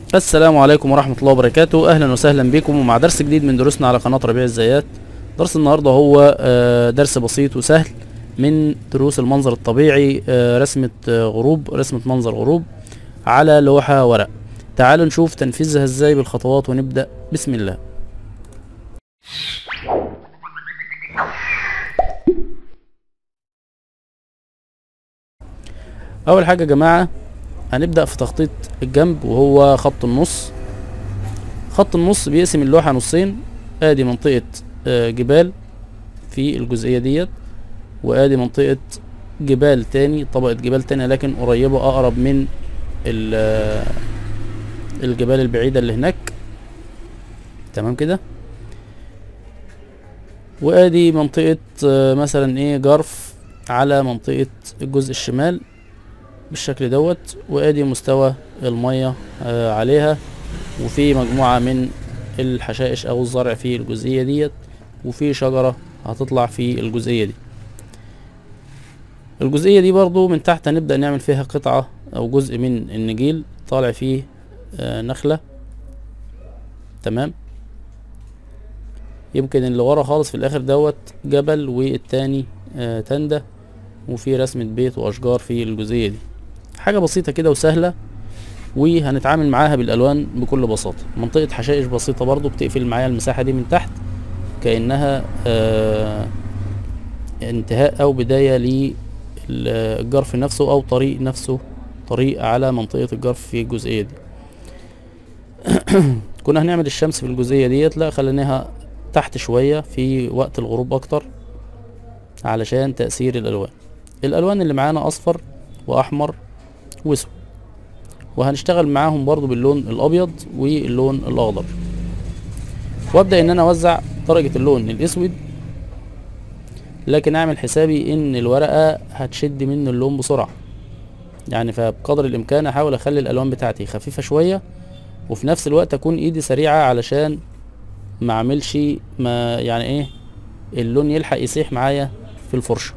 السلام عليكم ورحمة الله وبركاته أهلا وسهلا بكم ومع درس جديد من دروسنا على قناة ربيع الزيات درس النهاردة هو آه، درس بسيط وسهل من دروس المنظر الطبيعي آه، رسمة آه، غروب رسمة منظر غروب على لوحة ورق تعالوا نشوف تنفيذها ازاي بالخطوات ونبدأ بسم الله أول حاجة يا جماعة هنبدأ في تخطيط الجنب وهو خط النص خط النص بيقسم اللوحة نصين ادي منطقة آه، جبال في الجزئية ديت وادي منطقة جبال تاني طبقة جبال تانية لكن قريبة اقرب من ال- آه، الجبال البعيدة اللي هناك تمام كده وادي منطقة آه، مثلا ايه جرف على منطقة الجزء الشمال بالشكل دوت وادي مستوى المية آه، عليها وفي مجموعة من الحشائش او الزرع في الجزئية ديت وفي شجرة هتطلع في الجزئية دي الجزئية دي برضو من تحت هنبدأ نعمل فيها قطعة او جزء من النجيل طالع فيه آه، نخلة تمام يمكن اللي ورا خالص في الاخر دوت جبل والتاني آه، تندة وفي رسمة بيت واشجار في الجزئية دي حاجة بسيطة كده وسهلة وهنتعامل معاها بالالوان بكل بساطة منطقة حشائش بسيطة برضو بتقفل معايا المساحة دي من تحت كأنها آه انتهاء او بداية للجرف نفسه او طريق نفسه طريق على منطقة الجرف في الجزئية دي كنا هنعمل الشمس في الجزئية ديت لا خليناها تحت شوية في وقت الغروب اكتر علشان تأثير الالوان الالوان اللي معانا اصفر واحمر واسود وهنشتغل معاهم برضو باللون الابيض واللون الاخضر وابدا ان انا اوزع درجة اللون الاسود لكن اعمل حسابي ان الورقة هتشد منه اللون بسرعة يعني فبقدر الامكان احاول اخلي الالوان بتاعتي خفيفة شوية وفي نفس الوقت اكون ايدي سريعة علشان ما اعملش ما يعني ايه اللون يلحق يسيح معايا في الفرشة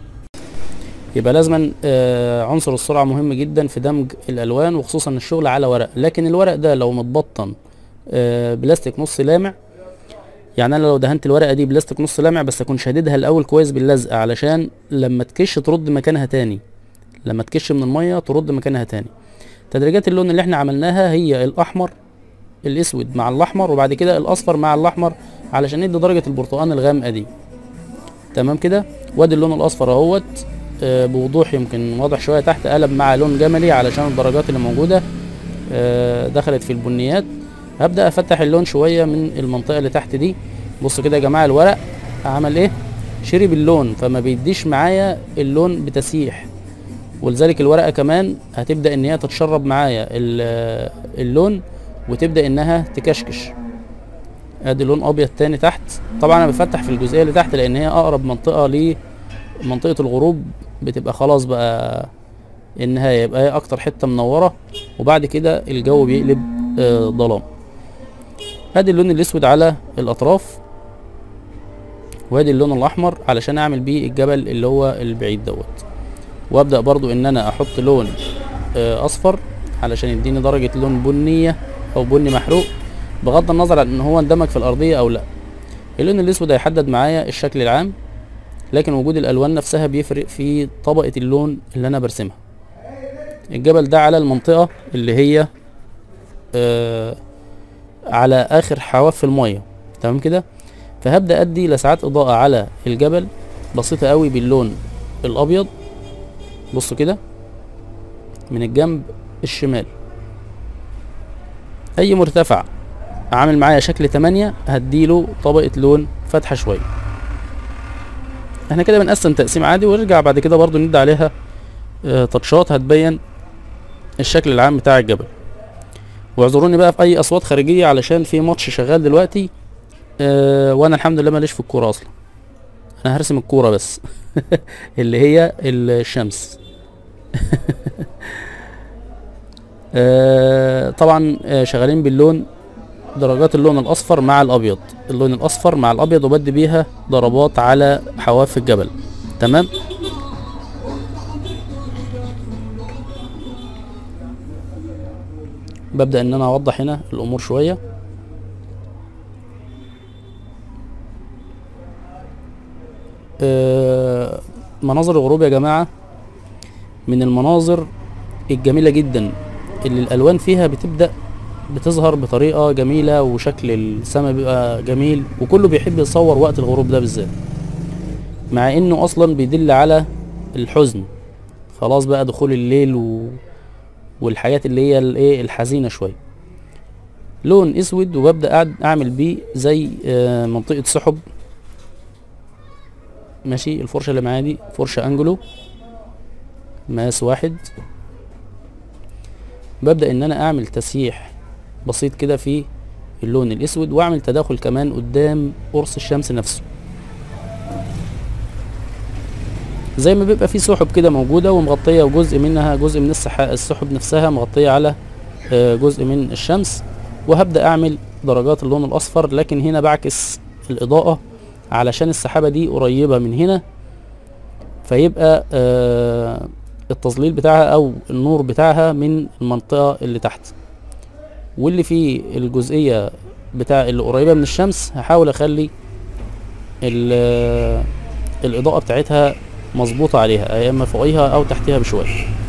يبقى لازما آه، عنصر السرعة مهم جدا في دمج الألوان وخصوصا الشغل على ورق لكن الورق ده لو متبطن آه، بلاستيك نص لامع يعني انا لو دهنت الورقة دي بلاستيك نص لامع بس اكون شاددها الاول كويس باللزق علشان لما تكش ترد مكانها تاني لما تكش من المية ترد مكانها تاني تدريجات اللون اللي احنا عملناها هي الاحمر الاسود مع الاحمر وبعد كده الاصفر مع الاحمر علشان ندي درجة البرتقال الغامقة دي تمام كده وادي اللون الاصفر اهوت آه، بوضوح يمكن واضح شويه تحت قلب مع لون جملي علشان الدرجات اللي موجوده آه، دخلت في البنيات هبدا افتح اللون شويه من المنطقه اللي تحت دي بصوا كده يا جماعه الورق عمل ايه شرب اللون فما بيديش معايا اللون بتسيح ولذلك الورقه كمان هتبدا ان هي تتشرب معايا ال- اللون وتبدا انها تكشكش ادي لون ابيض تاني تحت طبعا انا بفتح في الجزئيه اللي تحت لان هي اقرب منطقه لمنطقه الغروب بتبقى خلاص بقى النهايه يبقى هي اكتر حته منوره وبعد كده الجو بيقلب آه، ظلام ادي اللون الاسود على الاطراف وادي اللون الاحمر علشان اعمل بيه الجبل اللي هو البعيد دوت وابدا برضو ان انا احط لون آه، اصفر علشان يديني درجه لون بنيه او بني محروق بغض النظر عن ان هو اندمج في الارضيه او لا اللون الاسود هيحدد معايا الشكل العام لكن وجود الالوان نفسها بيفرق في طبقه اللون اللي انا برسمها الجبل ده على المنطقه اللي هي آه على اخر حواف الميه تمام كده فهبدا ادي لسعات اضاءه على الجبل بسيطه قوي باللون الابيض بصوا كده من الجنب الشمال اي مرتفع عامل معايا شكل 8 هديله طبقه لون فاتحه شويه احنا كده بنقسم تقسيم عادي ونرجع بعد كده برضو ندي عليها آه، تاتشات هتبين الشكل العام بتاع الجبل واعذروني بقى في اي اصوات خارجيه علشان في ماتش شغال دلوقتي آه وانا الحمد لله ماليش في الكوره اصلا انا هرسم الكوره بس اللي هي الشمس آه طبعا آه شغالين باللون درجات اللون الاصفر مع الابيض اللون الاصفر مع الابيض وبدي بيها ضربات على حواف الجبل تمام ببدأ ان انا اوضح هنا الامور شوية آه، مناظر الغروب يا جماعة من المناظر الجميلة جدا اللي الالوان فيها بتبدأ بتظهر بطريقة جميلة وشكل السماء بيبقى جميل وكله بيحب يصور وقت الغروب ده بالذات مع انه اصلا بيدل على الحزن خلاص بقى دخول الليل و... والحاجات اللي هي الايه الحزينة شوية لون اسود وببدأ قاعد اعمل بيه زي آه، منطقة سحب ماشي الفرشة اللي معايا دي فرشة انجلو مقاس واحد ببدأ ان انا اعمل تسييح بسيط كده في اللون الاسود واعمل تداخل كمان قدام قرص الشمس نفسه زي ما بيبقى في سحب كده موجودة ومغطية وجزء منها جزء من السحا- السحب نفسها مغطية على آه، جزء من الشمس وهبدأ اعمل درجات اللون الاصفر لكن هنا بعكس الاضاءة علشان السحابة دي قريبة من هنا فيبقى آه، التظليل بتاعها او النور بتاعها من المنطقة اللي تحت واللي في الجزئية بتاع اللي قريبة من الشمس هحاول اخلي ال- الاضاءة بتاعتها مظبوطة عليها يا اما فوقيها او تحتها بشوية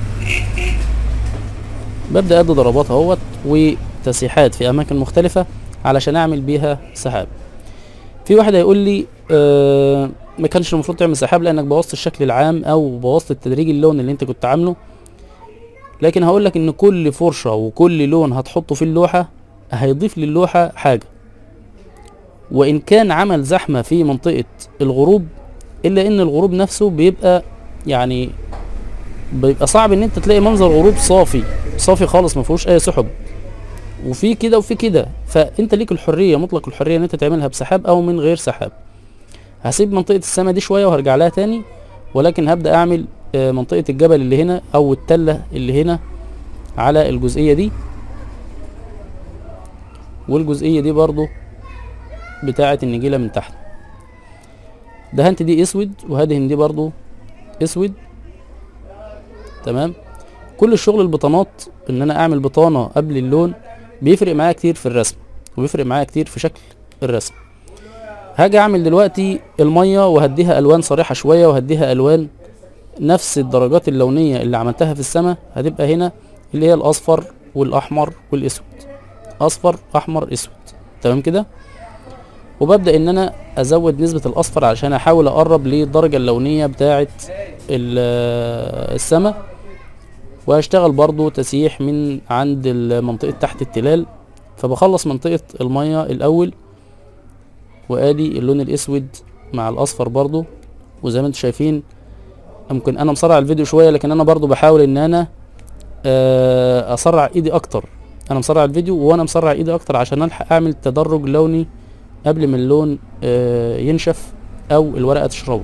ببدأ ادي ضربات اهوت وتسيحات في اماكن مختلفة علشان اعمل بيها سحاب في واحد هيقول لي آه ما كانش المفروض تعمل سحاب لانك بوظت الشكل العام او بوظت التدريج اللون اللي انت كنت عامله لكن هقول لك ان كل فرشة وكل لون هتحطه في اللوحة هيضيف للوحة حاجة وان كان عمل زحمة في منطقة الغروب الا ان الغروب نفسه بيبقى يعني بيبقى صعب ان انت تلاقي منظر غروب صافي صافي خالص ما فيهوش اي سحب وفي كده وفي كده فانت ليك الحريه مطلق الحريه ان انت تعملها بسحاب او من غير سحاب هسيب منطقه السما دي شويه وهرجع لها تاني ولكن هبدا اعمل آه، منطقه الجبل اللي هنا او التله اللي هنا على الجزئيه دي والجزئيه دي برضو بتاعه النجيله من تحت دهنت دي اسود وهدهن دي برضو اسود تمام كل الشغل البطانات ان انا اعمل بطانه قبل اللون بيفرق معايا كتير في الرسم وبيفرق معايا كتير في شكل الرسم هاجي اعمل دلوقتي الميه وهديها الوان صريحه شويه وهديها الوان نفس الدرجات اللونيه اللي عملتها في السماء هتبقى هنا اللي هي الاصفر والاحمر والاسود اصفر احمر اسود تمام كده وببدا ان انا ازود نسبه الاصفر عشان احاول اقرب للدرجه اللونيه بتاعه السماء وهشتغل برضو تسييح من عند منطقة تحت التلال فبخلص منطقة المية الأول وادي اللون الأسود مع الأصفر برضو وزي ما انتم شايفين ممكن أنا مسرع الفيديو شوية لكن أنا برضو بحاول إن أنا آه، أسرع إيدي أكتر أنا مسرع الفيديو وأنا مسرع إيدي أكتر عشان ألحق أعمل تدرج لوني قبل ما اللون آه، ينشف أو الورقة تشربه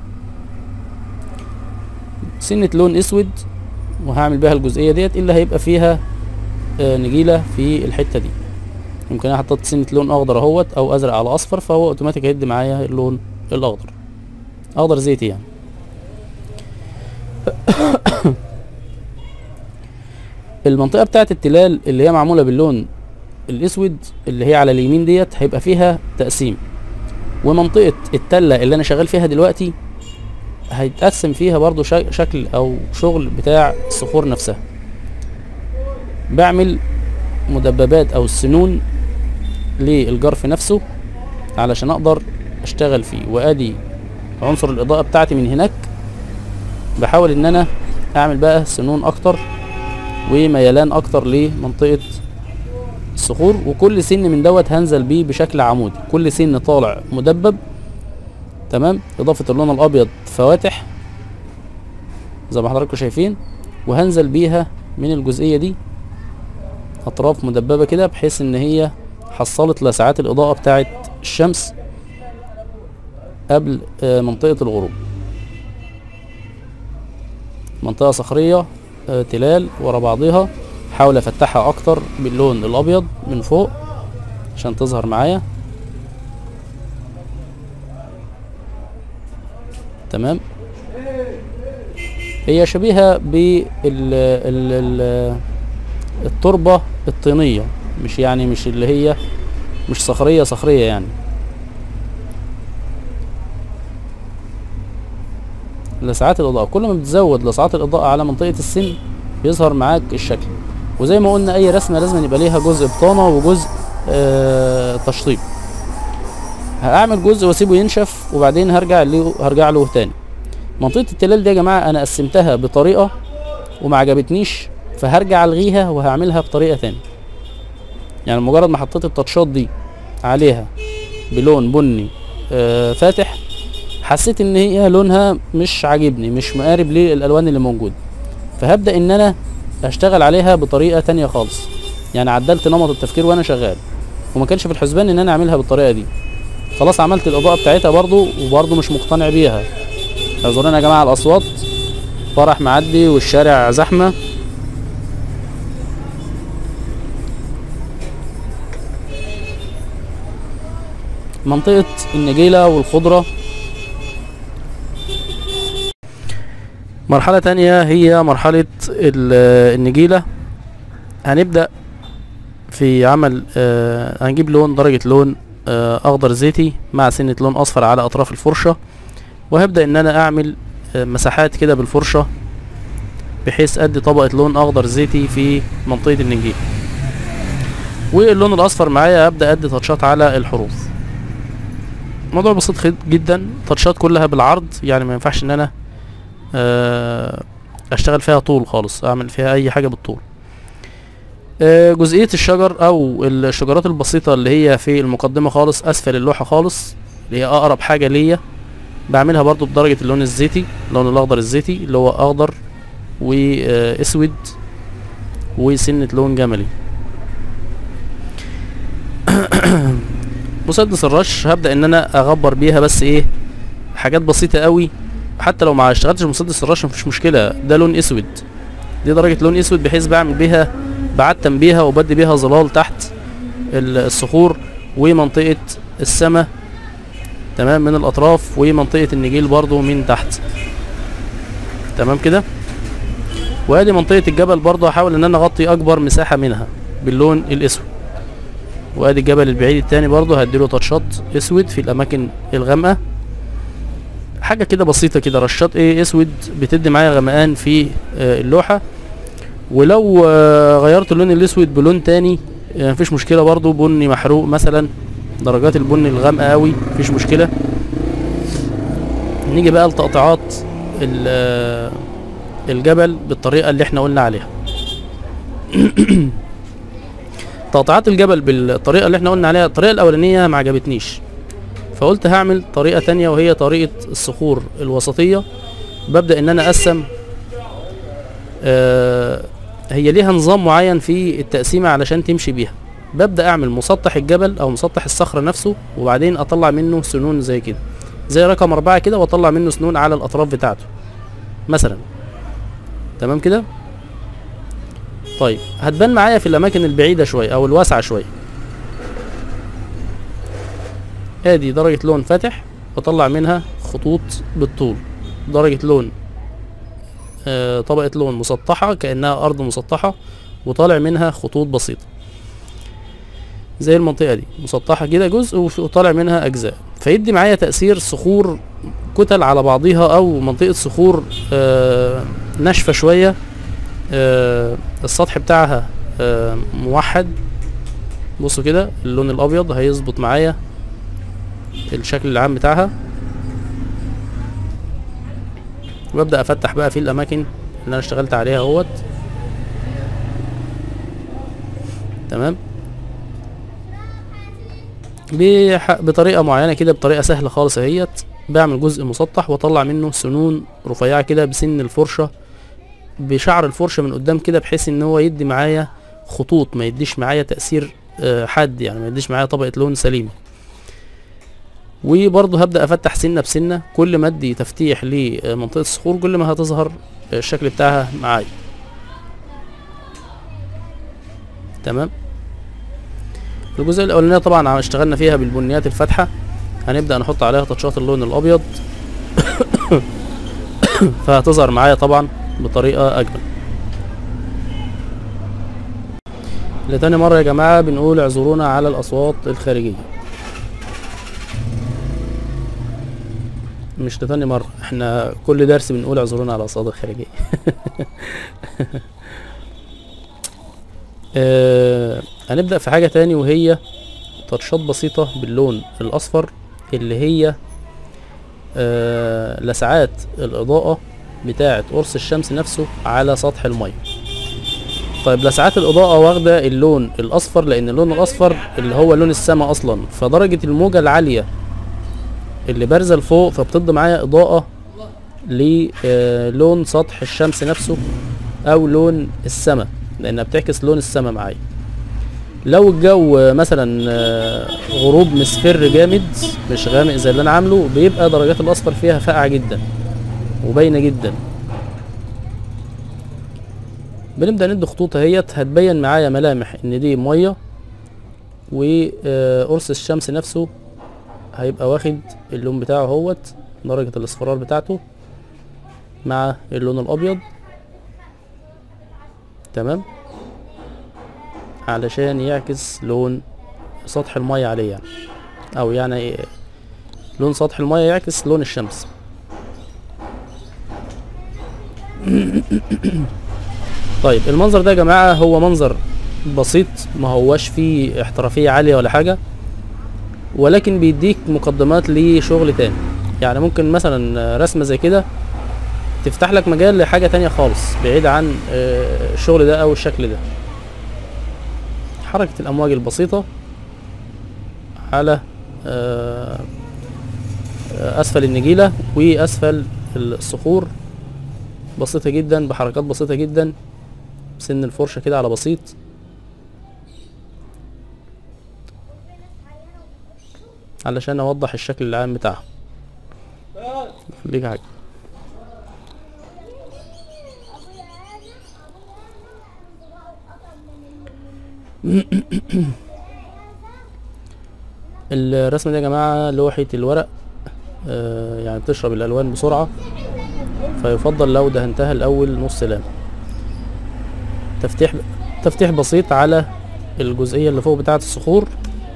سنة لون أسود وهعمل بيها الجزئية ديت اللي هيبقى فيها آه، نجيلة في الحتة دي يمكن انا حطيت سنة لون اخضر اهوت او ازرق على اصفر فهو اوتوماتيك هيدي معايا اللون الاخضر اخضر زيتي يعني المنطقة بتاعت التلال اللي هي معمولة باللون الاسود اللي هي على اليمين ديت هيبقى فيها تقسيم ومنطقة التلة اللي انا شغال فيها دلوقتي هيتقسم فيها برضو شا- شكل او شغل بتاع الصخور نفسها بعمل مدببات او السنون للجرف نفسه علشان اقدر اشتغل فيه وادي عنصر الاضاءة بتاعتي من هناك بحاول ان انا اعمل بقى سنون اكتر وميلان اكتر لمنطقة الصخور وكل سن من دوت هنزل بيه بشكل عمودي كل سن طالع مدبب تمام اضافة اللون الابيض فواتح زي ما حضراتكم شايفين وهنزل بيها من الجزئية دي اطراف مدببة كده بحيث ان هي حصلت لسعات الاضاءة بتاعت الشمس قبل آه، منطقة الغروب منطقة صخرية آه، تلال ورا بعضها حاول افتحها اكتر باللون الابيض من فوق عشان تظهر معايا تمام هي شبيهة بال ال- ال- التربة الطينية مش يعني مش اللي هي مش صخرية صخرية يعني لسعات الإضاءة كل ما بتزود لسعات الإضاءة على منطقة السن بيظهر معاك الشكل وزي ما قلنا أي رسمة لازم يبقى ليها جزء بطانة وجزء آه تشطيب هعمل جزء واسيبه ينشف وبعدين هرجع له هرجع له تاني منطقة التلال دي يا جماعة أنا قسمتها بطريقة وما عجبتنيش فهرجع ألغيها وهعملها بطريقة تاني يعني مجرد ما حطيت التاتشات دي عليها بلون بني آه فاتح حسيت ان هي لونها مش عاجبني مش مقارب للالوان اللي موجوده فهبدا ان انا اشتغل عليها بطريقه تانية خالص يعني عدلت نمط التفكير وانا شغال وما كانش في الحسبان ان انا اعملها بالطريقه دي خلاص عملت الاضاءه بتاعتها برضو وبرضو مش مقتنع بيها اعذرونا يا جماعه على الاصوات فرح معدي والشارع زحمه منطقة النجيلة والخضرة مرحلة تانية هي مرحلة ال- النجيلة هنبدأ في عمل آه، هنجيب لون درجة لون آه، أخضر زيتي مع سنة لون أصفر على أطراف الفرشة وهبدأ إن أنا أعمل آه، مساحات كده بالفرشة بحيث أدي طبقة لون أخضر زيتي في منطقة النجيل واللون الأصفر معايا أبدأ أدي تاتشات على الحروف موضوع بسيط خد- جدا تاتشات كلها بالعرض يعني ما ينفعش ان انا آه، اشتغل فيها طول خالص اعمل فيها اي حاجه بالطول آه، جزئيه الشجر او الشجرات البسيطه اللي هي في المقدمه خالص اسفل اللوحه خالص اللي هي اقرب حاجه ليا بعملها برضو بدرجه اللون الزيتي اللون الاخضر الزيتي اللي هو اخضر واسود وسنه لون جملي مسدس الرش هبدا ان انا اغبر بيها بس ايه حاجات بسيطه قوي حتى لو ما اشتغلتش بمسدس الرش مفيش مشكله ده لون اسود دي درجه لون اسود بحيث بعمل بيها بعتم بيها وبدي بيها ظلال تحت ال- الصخور ومنطقه السماء تمام من الاطراف ومنطقه النجيل برضو من تحت تمام كده وادي منطقه الجبل برضو هحاول ان انا اغطي اكبر مساحه منها باللون الاسود وادي الجبل البعيد التاني برضو هديله تاتشات اسود في الاماكن الغامقه حاجه كده بسيطه كده رشات ايه اسود بتدي معايا غمقان في آه، اللوحه ولو آه، غيرت اللون الاسود بلون تاني آه، مفيش مشكله برضو بني محروق مثلا درجات البني الغامقه قوي مفيش مشكله نيجي بقى لتقطيعات ال- آه، الجبل بالطريقه اللي احنا قلنا عليها تقطيعات الجبل بالطريقه اللي احنا قلنا عليها الطريقه الاولانيه ما عجبتنيش فقلت هعمل طريقه تانية وهي طريقه الصخور الوسطيه ببدا ان انا اقسم آه هي ليها نظام معين في التقسيمه علشان تمشي بيها ببدا اعمل مسطح الجبل او مسطح الصخره نفسه وبعدين اطلع منه سنون زي كده زي رقم أربعة كده واطلع منه سنون على الاطراف بتاعته مثلا تمام كده طيب هتبان معايا في الاماكن البعيده شويه او الواسعه شويه ادي درجه لون فاتح بطلع منها خطوط بالطول درجه لون آه طبقه لون مسطحه كانها ارض مسطحه وطالع منها خطوط بسيطه زي المنطقه دي مسطحه كده جزء وف- وطالع منها اجزاء فيدي معايا تاثير صخور كتل على بعضيها او منطقه صخور آه ناشفه شويه آه السطح بتاعها آه موحد بصوا كده اللون الابيض هيظبط معايا الشكل العام بتاعها وابدا افتح بقى في الاماكن اللي انا اشتغلت عليها اهوت تمام بح- بطريقه معينه كده بطريقه سهله خالص اهيت بعمل جزء مسطح واطلع منه سنون رفيعه كده بسن الفرشه بشعر الفرشه من قدام كده بحيث ان هو يدي معايا خطوط ما يديش معايا تاثير آه، حاد يعني ما يديش معايا طبقه لون سليمه وبرضه هبدا افتح سنه بسنه كل ما ادي تفتيح لمنطقه الصخور كل ما هتظهر الشكل بتاعها معايا تمام الجزء الاولانيه طبعا عم اشتغلنا فيها بالبنيات الفاتحه هنبدا نحط عليها تاتشات اللون الابيض فهتظهر معايا طبعا بطريقه اجمل لتاني مرة يا جماعة بنقول اعذرونا على الأصوات الخارجية مش لتاني مرة احنا كل درس بنقول اعذرونا على الأصوات الخارجية آه هنبدأ في حاجة تاني وهي تاتشات بسيطة باللون الأصفر اللي هي آه لسعات الإضاءة بتاعة قرص الشمس نفسه على سطح المية طيب لسعات الإضاءة واخدة اللون الأصفر لأن اللون الأصفر اللي هو لون السماء أصلا فدرجة الموجة العالية اللي بارزة لفوق فبتدي معايا إضاءة للون سطح الشمس نفسه أو لون السماء لأنها بتعكس لون السماء معايا لو الجو مثلا آه، غروب مصفر جامد مش غامق زي اللي انا عامله بيبقى درجات الاصفر فيها فاقعه جدا وباينه جدا بنبدا ندي خطوط اهيت هتبين معايا ملامح ان دي ميه وقرص الشمس نفسه هيبقى واخد اللون بتاعه اهوت درجه الاصفرار بتاعته مع اللون الابيض تمام علشان يعكس لون سطح المية عليه يعني او يعني لون سطح المية يعكس لون الشمس طيب المنظر ده يا جماعة هو منظر بسيط ما هواش فيه احترافية عالية ولا حاجة ولكن بيديك مقدمات لشغل تاني يعني ممكن مثلا رسمة زي كده تفتح لك مجال لحاجة تانية خالص بعيد عن آه، الشغل ده او الشكل ده حركة الأمواج البسيطة على آه، آه، أسفل النجيلة وأسفل الصخور بسيطة جدا بحركات بسيطة جدا سن الفرشة كده على بسيط علشان أوضح الشكل العام بتاعها خليك حاجة الرسمة دي يا جماعة لوحة الورق آه، يعني بتشرب الألوان بسرعة فيفضل لو دهنتها الأول نص لام تفتيح تفتيح بسيط على الجزئية اللي فوق بتاعة الصخور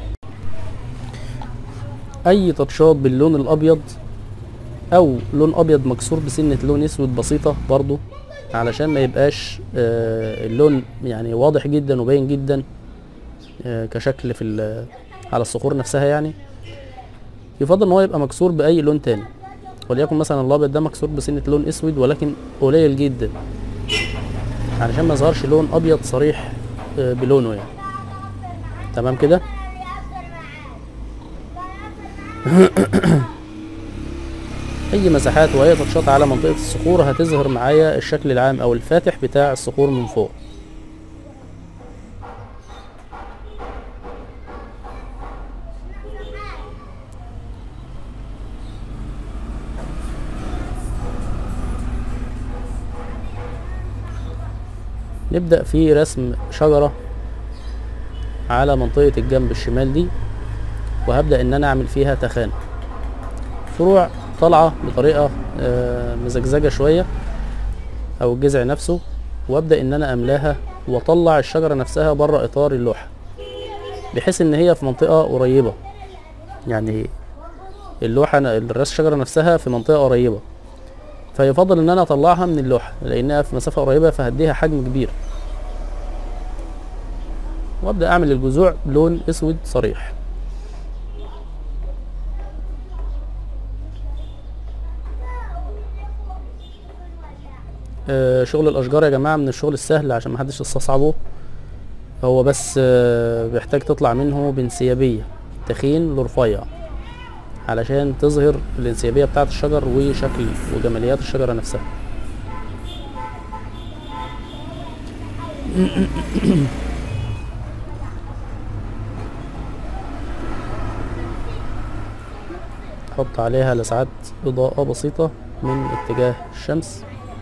أي تاتشات باللون الأبيض أو لون أبيض مكسور بسنة لون أسود بسيطة برضو علشان ما يبقاش آه، اللون يعني واضح جدا وباين جدا آه، كشكل في ال- على الصخور نفسها يعني يفضل ان هو يبقى مكسور باي لون تاني وليكن مثلا الابيض ده مكسور بسنة لون اسود ولكن قليل جدا علشان ما يظهرش لون ابيض صريح آه، بلونه يعني تمام كده اي مساحات واي تاتشات على منطقة الصخور هتظهر معايا الشكل العام او الفاتح بتاع الصخور من فوق نبدأ في رسم شجرة على منطقة الجنب الشمال دي وهبدأ ان انا اعمل فيها تخانة فروع طالعة بطريقة آه، مزجزجة شوية او الجذع نفسه وابدأ ان انا املاها واطلع الشجرة نفسها بره اطار اللوحة بحيث ان هي في منطقة قريبة يعني اللوحة الراس الشجرة نفسها في منطقة قريبة فيفضل ان انا اطلعها من اللوحة لانها في مسافة قريبة فهديها حجم كبير وابدأ اعمل الجذوع بلون اسود صريح آه، شغل الاشجار يا جماعة من الشغل السهل عشان محدش يستصعبه هو بس آه، بيحتاج تطلع منه بانسيابية تخين لرفيع علشان تظهر الانسيابية بتاعة الشجر وشكل وجماليات الشجرة نفسها حط عليها لسعات إضاءة بسيطة من اتجاه الشمس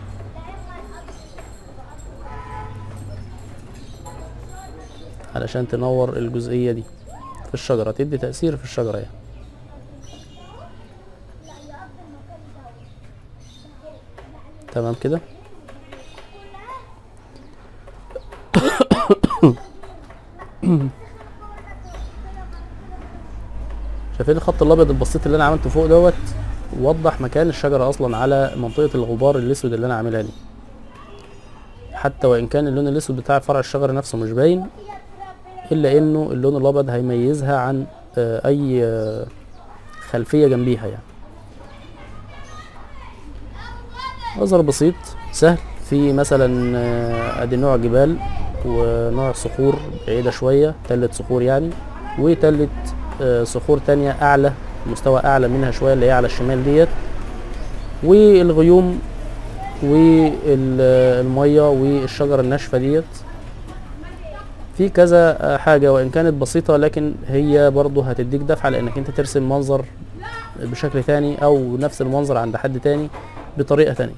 علشان تنور الجزئية دي في الشجرة تدي تأثير في الشجرة يعني تمام كده شايفين الخط الابيض البسيط اللي انا عملته فوق دوت وضح مكان الشجرة اصلا على منطقة الغبار الاسود اللي انا عاملها دي حتى وان كان اللون الاسود بتاع فرع الشجرة نفسه مش باين الا انه اللون الابيض هيميزها عن آه، اي آه، خلفية جنبيها يعني منظر بسيط سهل في مثلا آه، ادي نوع جبال ونوع صخور بعيدة شوية تلة صخور يعني وتلة آه، صخور تانية اعلى مستوى اعلى منها شوية اللي هي على الشمال ديت والغيوم والمية والشجرة الناشفة ديت في كذا آه، حاجة وإن كانت بسيطة لكن هي برضو هتديك دفعة لأنك أنت ترسم منظر بشكل تاني أو نفس المنظر عند حد تاني بطريقة تانية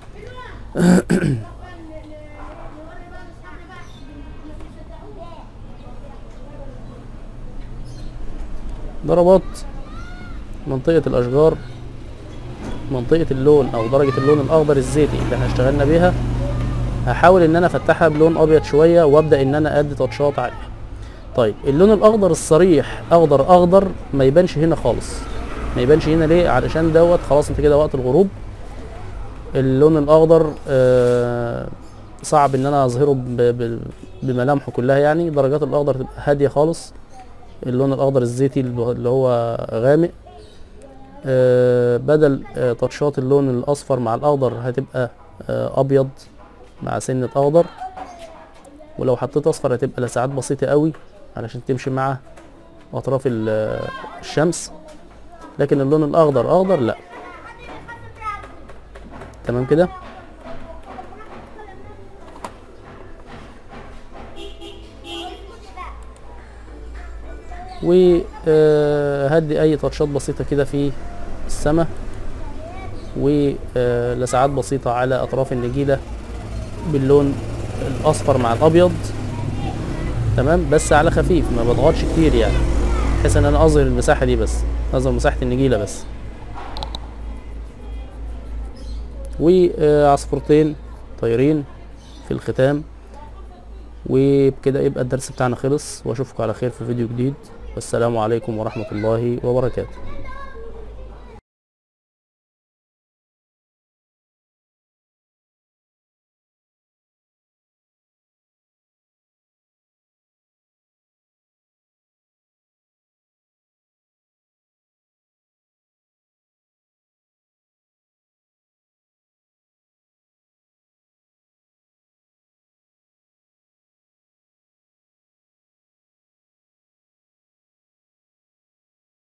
ضربات منطقة الأشجار منطقة اللون أو درجة اللون الأخضر الزيتي اللي احنا اشتغلنا بيها هحاول إن أنا أفتحها بلون أبيض شوية وأبدأ إن أنا أدي تاتشات عليها طيب اللون الأخضر الصريح أخضر أخضر ما يبانش هنا خالص ما يبانش هنا ليه علشان دوت خلاص انت كده وقت الغروب اللون الاخضر آه، صعب ان انا اظهره ب- ب- بملامحه كلها يعني درجات الاخضر تبقى هاديه خالص اللون الاخضر الزيتي اللي هو غامق آه، بدل آه، تاتشات اللون الاصفر مع الاخضر هتبقى آه، ابيض مع سنه اخضر ولو حطيت اصفر هتبقى لسعات بسيطه قوي علشان تمشي مع اطراف ال- الشمس لكن اللون الاخضر اخضر لا تمام كده وهدي اي تاتشات بسيطه كده في السماء ولسعات بسيطه على اطراف النجيله باللون الاصفر مع الابيض تمام بس على خفيف ما بضغطش كتير يعني بحيث ان انا اظهر المساحه دي بس اظهر مساحه النجيله بس وعصفورتين طايرين في الختام وبكده يبقى الدرس بتاعنا خلص واشوفكم على خير في فيديو جديد والسلام عليكم ورحمة الله وبركاته